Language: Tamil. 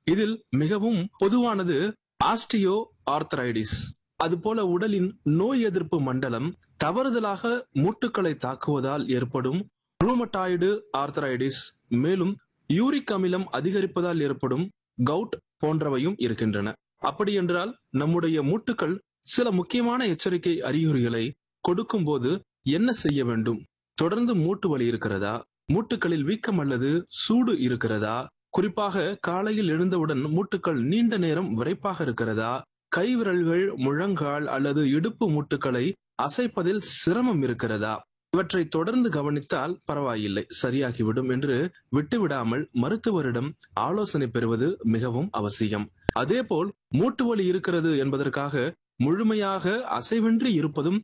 இதில் மிகவும் பொதுவானது ஆஸ்டியோ ஆர்த்தரைடிஸ் அதுபோல உடலின் நோய் எதிர்ப்பு மண்டலம் தவறுதலாக மூட்டுக்களை தாக்குவதால் ஏற்படும் ரூமட்டாய்டு ஆர்த்தரைடிஸ் மேலும் யூரிக் அமிலம் அதிகரிப்பதால் ஏற்படும் கவுட் போன்றவையும் இருக்கின்றன அப்படியென்றால் நம்முடைய மூட்டுக்கள் சில முக்கியமான எச்சரிக்கை அறிகுறிகளை கொடுக்கும்போது என்ன செய்ய வேண்டும் தொடர்ந்து மூட்டு வலி இருக்கிறதா மூட்டுகளில் வீக்கம் அல்லது சூடு இருக்கிறதா குறிப்பாக காலையில் எழுந்தவுடன் மூட்டுக்கள் நீண்ட நேரம் விரைப்பாக இருக்கிறதா கைவிரல்கள் முழங்கால் அல்லது இடுப்பு மூட்டுக்களை அசைப்பதில் சிரமம் இருக்கிறதா இவற்றை தொடர்ந்து கவனித்தால் பரவாயில்லை சரியாகிவிடும் என்று விட்டுவிடாமல் மருத்துவரிடம் ஆலோசனை பெறுவது மிகவும் அவசியம் அதேபோல் மூட்டு வலி இருக்கிறது என்பதற்காக முழுமையாக அசைவின்றி இருப்பதும்